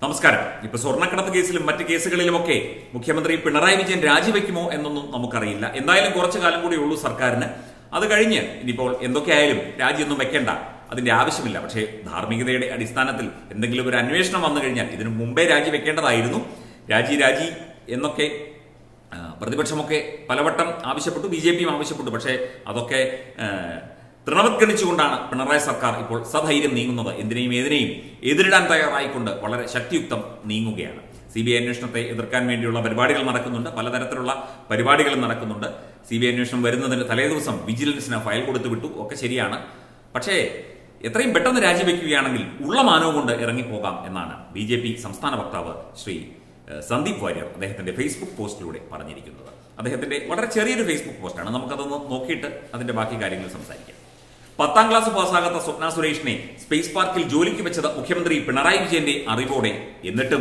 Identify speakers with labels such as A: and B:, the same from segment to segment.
A: നമസ്കാരം ഇപ്പൊ സ്വർണ്ണക്കടത്ത് കേസിലും മറ്റ് കേസുകളിലുമൊക്കെ മുഖ്യമന്ത്രി പിണറായി വിജയൻ രാജിവെക്കുമോ എന്നൊന്നും നമുക്കറിയില്ല എന്തായാലും കുറച്ചു കാലം കൂടി ഉള്ളൂ സർക്കാരിന് അത് കഴിഞ്ഞ് ഇനിയിപ്പോൾ എന്തൊക്കെയായാലും രാജിയൊന്നും വെക്കേണ്ട അതിന്റെ ആവശ്യമില്ല പക്ഷേ ധാർമ്മികതയുടെ അടിസ്ഥാനത്തിൽ എന്തെങ്കിലും ഒരു അന്വേഷണം വന്നു കഴിഞ്ഞാൽ ഇതിനു മുമ്പേ രാജിവെക്കേണ്ടതായിരുന്നു രാജി രാജി എന്നൊക്കെ ആ, പ്രതിപക്ഷമൊക്കെ പലവട്ടം ആവശ്യപ്പെട്ടു ബി ജെ പിയും ആവശ്യപ്പെട്ടു പക്ഷേ അതൊക്കെ ആ, തൃണവത്ഗണിച്ചുകൊണ്ടാണ് പിണറായി സർക്കാർ ഇപ്പോൾ സധൈര്യം നീങ്ങുന്നത് എന്തിനേയും ഏതിനേയും എതിരിടാൻ തയ്യാറായിക്കൊണ്ട് വളരെ ശക്തിയുക്തം നീങ്ങുകയാണ് സി ബി ഐ അന്വേഷണത്തെ എതിർക്കാൻ വേണ്ടിയുള്ള പരിപാടികൾ നടക്കുന്നുണ്ട് പലതരത്തിലുള്ള പരിപാടികൾ നടക്കുന്നുണ്ട് സി ബി ഐ അന്വേഷണം വരുന്നതിന് തലേദിവസം വിജിലൻസിന് ഫയൽ കൊടുത്തു വിട്ടു ഒക്കെ ശരിയാണ് പക്ഷേ എത്രയും പെട്ടെന്ന് രാജിവെക്കുകയാണെങ്കിൽ ഉള്ള മാനവും കൊണ്ട് ഇറങ്ങിപ്പോകാം എന്നാണ് ബി ജെ പി സംസ്ഥാന വക്താവ് ശ്രീ ഏഹ്, സന്ദീപ് വാര്യർ അദ്ദേഹത്തിന്റെ ഫേസ്ബുക്ക് പോസ്റ്റിലൂടെ പറഞ്ഞിരിക്കുന്നത് അദ്ദേഹത്തിന്റെ വളരെ ചെറിയൊരു ഫേസ്ബുക്ക് പോസ്റ്റാണ് നമുക്കതൊന്ന് നോക്കിയിട്ട് അതിന്റെ ബാക്കി കാര്യങ്ങൾ സംസാരിക്കാം പത്താം ക്ലാസ് പാസ്സാകാത്ത സ്വപ്ന സുരേഷിനെ സ്പേസ് പാർക്കിൽ ജോലിക്ക് വെച്ചത് മുഖ്യമന്ത്രി പിണറായി വിജയന്റെ അറിവോടെ എന്നിട്ടും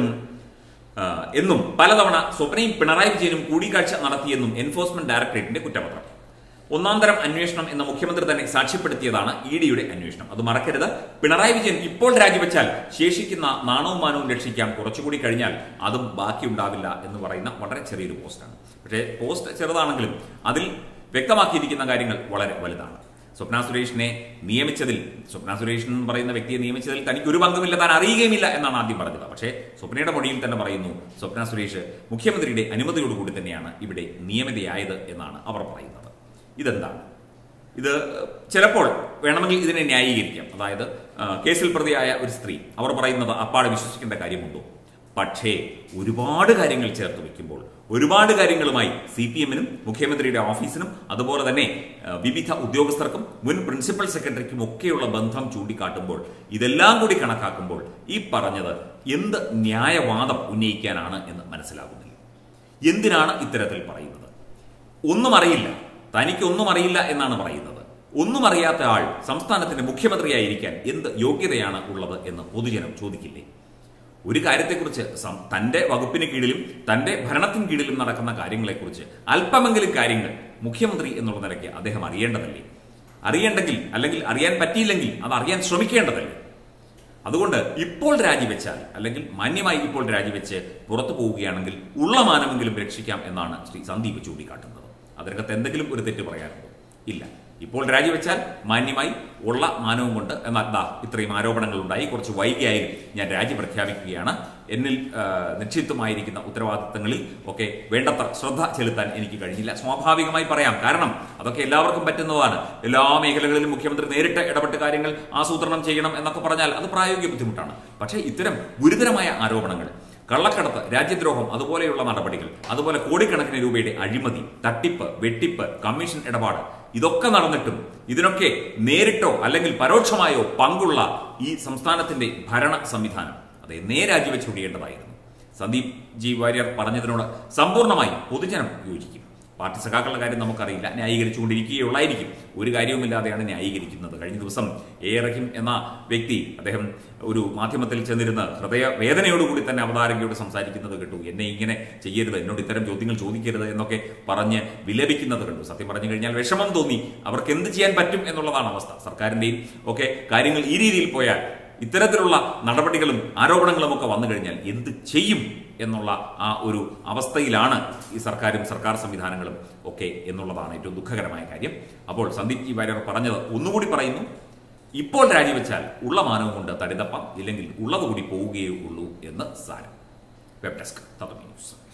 A: ആ, എന്നും പലതവണ സ്വപ്നയും പിണറായി വിജയനും കൂടിക്കാഴ്ച നടത്തിയെന്നും എൻഫോഴ്സ്മെന്റ് ഡയറക്ടറേറ്റിന്റെ കുറ്റപത്രം ഒന്നാം തരം അന്വേഷണം എന്ന മുഖ്യമന്ത്രി തന്നെ സാക്ഷ്യപ്പെടുത്തിയതാണ് ഇ ഡിയുടെ അന്വേഷണം അത് മറക്കരുത് പിണറായി വിജയൻ ഇപ്പോൾ രാജിവെച്ചാൽ ശേഷിക്കുന്ന നാണവും മാനവും രക്ഷിക്കാം കുറച്ചുകൂടി കഴിഞ്ഞാൽ അതും ബാക്കിയുണ്ടാവില്ല എന്ന് പറയുന്ന വളരെ ചെറിയൊരു പോസ്റ്റാണ് പക്ഷേ പോസ്റ്റ് ചെറുതാണെങ്കിലും അതിൽ വ്യക്തമാക്കിയിരിക്കുന്ന കാര്യങ്ങൾ വളരെ വലുതാണ് സ്വപ്ന സുരേഷിനെ നിയമിച്ചതിൽ സ്വപ്ന സുരേഷ് എന്ന് പറയുന്ന വ്യക്തിയെ നിയമിച്ചതിൽ തനിക്ക് ഒരു പങ്കുമില്ല താൻ അറിയുകയുമില്ല എന്നാണ് ആദ്യം പറഞ്ഞത് പക്ഷേ സ്വപ്നയുടെ മൊഴിയിൽ തന്നെ പറയുന്നു സ്വപ്ന സുരേഷ് മുഖ്യമന്ത്രിയുടെ അനുമതിയോടുകൂടി തന്നെയാണ് ഇവിടെ നിയമിതയായത് എന്നാണ് അവർ പറയുന്നത് ഇതെന്താണ് ഇത് ചിലപ്പോൾ വേണമെങ്കിൽ ഇതിനെ ന്യായീകരിക്കാം അതായത് ആ, കേസിൽ പ്രതിയായ ഒരു സ്ത്രീ അവർ പറയുന്നത് അപ്പാടെ വിശ്വസിക്കേണ്ട കാര്യമുണ്ടോ പക്ഷേ ഒരുപാട് കാര്യങ്ങൾ ചേർത്ത് വെക്കുമ്പോൾ ഒരുപാട് കാര്യങ്ങളുമായി സി പി എമ്മിനും മുഖ്യമന്ത്രിയുടെ ഓഫീസിനും അതുപോലെ തന്നെ ആ, വിവിധ ഉദ്യോഗസ്ഥർക്കും മുൻ പ്രിൻസിപ്പൽ സെക്രട്ടറിക്കും ഒക്കെയുള്ള ബന്ധം ചൂണ്ടിക്കാട്ടുമ്പോൾ ഇതെല്ലാം കൂടി കണക്കാക്കുമ്പോൾ ഈ പറഞ്ഞത് എന്ത് ന്യായവാദം ഉന്നയിക്കാനാണ് എന്ന് മനസ്സിലാകുന്നില്ല എന്തിനാണ് ഇത്തരത്തിൽ പറയുന്നത് ഒന്നും അറിയില്ല തനിക്ക് ഒന്നും അറിയില്ല എന്നാണ് പറയുന്നത് ഒന്നും അറിയാത്ത ആൾ സംസ്ഥാനത്തിന്റെ മുഖ്യമന്ത്രിയായിരിക്കാൻ എന്ത് യോഗ്യതയാണ് ഉള്ളത് എന്ന് പൊതുജനം ചോദിക്കില്ലേ ഒരു കാര്യത്തെക്കുറിച്ച് സം- തന്റെ വകുപ്പിന് കീഴിലും തന്റെ ഭരണത്തിന് കീഴിലും നടക്കുന്ന കാര്യങ്ങളെക്കുറിച്ച് അല്പമെങ്കിലും കാര്യങ്ങൾ മുഖ്യമന്ത്രി എന്നുള്ള നിലയ്ക്ക് അദ്ദേഹം അറിയേണ്ടതല്ലേ അറിയേണ്ടെങ്കിൽ അല്ലെങ്കിൽ അറിയാൻ പറ്റിയില്ലെങ്കിൽ അത് അറിയാൻ ശ്രമിക്കേണ്ടതല്ലേ അതുകൊണ്ട് ഇപ്പോൾ രാജിവെച്ചാൽ അല്ലെങ്കിൽ മാന്യമായി ഇപ്പോൾ രാജിവെച്ച് പുറത്തു പോവുകയാണെങ്കിൽ ഉള്ള മാനമെങ്കിലും രക്ഷിക്കാം എന്നാണ് ശ്രീ സന്ദീപ് ചൂണ്ടിക്കാട്ടുന്നത് അതിനകത്ത് എന്തെങ്കിലും ഒരു തെറ്റ് പറയാനുണ്ടോ ഇല്ല ഇപ്പോൾ രാജിവെച്ചാൽ മാന്യമായി ഉള്ള മാനവും കൊണ്ട് എന്നാൽ ദാ ഇത്രയും ആരോപണങ്ങൾ ഉണ്ടായി കുറച്ച് വൈകിയായും ഞാൻ രാജി പ്രഖ്യാപിക്കുകയാണ് എന്നിൽ ആ, നിക്ഷിപ്തമായിരിക്കുന്ന ഉത്തരവാദിത്തങ്ങളിൽ ഒക്കെ വേണ്ടത്ര ശ്രദ്ധ ചെലുത്താൻ എനിക്ക് കഴിഞ്ഞില്ല സ്വാഭാവികമായി പറയാം കാരണം അതൊക്കെ എല്ലാവർക്കും പറ്റുന്നതാണ് എല്ലാ മേഖലകളിലും മുഖ്യമന്ത്രി നേരിട്ട് ഇടപെട്ട് കാര്യങ്ങൾ ആസൂത്രണം ചെയ്യണം എന്നൊക്കെ പറഞ്ഞാൽ അത് പ്രായോഗിക ബുദ്ധിമുട്ടാണ് പക്ഷേ ഇത്തരം ഗുരുതരമായ ആരോപണങ്ങൾ കള്ളക്കടത്ത് രാജ്യദ്രോഹം അതുപോലെയുള്ള നടപടികൾ അതുപോലെ കോടിക്കണക്കിന് രൂപയുടെ അഴിമതി തട്ടിപ്പ് വെട്ടിപ്പ് കമ്മീഷൻ ഇടപാട് ഇതൊക്കെ നടന്നിട്ടും ഇതിനൊക്കെ നേരിട്ടോ അല്ലെങ്കിൽ പരോക്ഷമായോ പങ്കുള്ള ഈ സംസ്ഥാനത്തിന്റെ ഭരണ സംവിധാനം അത് എന്നേ രാജിവെച്ച് ഒഴിയേണ്ടതായിരുന്നു സന്ദീപ് ജി വാര്യർ പറഞ്ഞതിനോട് സമ്പൂർണ്ണമായി പൊതുജനം യോജിക്കും പാർട്ടി സഖാക്കളുടെ കാര്യം നമുക്കറിയില്ല ന്യായീകരിച്ചുകൊണ്ടിരിക്കുകയുള്ളായിരിക്കും ഒരു കാര്യവുമില്ലാതെയാണ് ന്യായീകരിക്കുന്നത് കഴിഞ്ഞ ദിവസം എ റഹീം എന്ന വ്യക്തി അദ്ദേഹം ഒരു മാധ്യമത്തിൽ ചെന്നിരുന്ന് ഹൃദയ വേദനയോടുകൂടി തന്നെ അവതാരകയോട് സംസാരിക്കുന്നത് കേട്ടു എന്നെ ഇങ്ങനെ ചെയ്യരുത് എന്നോട് ഇത്തരം ചോദ്യങ്ങൾ ചോദിക്കരുത് എന്നൊക്കെ പറഞ്ഞ് വിലപിക്കുന്നത് കണ്ടു സത്യം പറഞ്ഞു കഴിഞ്ഞാൽ വിഷമം തോന്നി അവർക്ക് എന്ത് ചെയ്യാൻ പറ്റും എന്നുള്ളതാണ് അവസ്ഥ സർക്കാരിന്റെയും ഒക്കെ കാര്യങ്ങൾ ഈ രീതിയിൽ പോയാൽ ഇത്തരത്തിലുള്ള നടപടികളും ആരോപണങ്ങളും ഒക്കെ വന്നു കഴിഞ്ഞാൽ എന്ത് ചെയ്യും എന്നുള്ള ആ ഒരു അവസ്ഥയിലാണ് ഈ സർക്കാരും സർക്കാർ സംവിധാനങ്ങളും ഒക്കെ എന്നുള്ളതാണ് ഏറ്റവും ദുഃഖകരമായ കാര്യം അപ്പോൾ സന്ദീപ് ജി വാര്യർ പറഞ്ഞത് ഒന്നുകൂടി പറയുന്നു ഇപ്പോൾ രാജിവെച്ചാൽ ഉള്ള മാനവും കൊണ്ട് തടിതപ്പം ഇല്ലെങ്കിൽ ഉള്ളതുകൂടി പോവുകയേ ഉള്ളൂ എന്ന് സാരം വെബ് ഡെസ്ക് തത്വമി ന്യൂസ്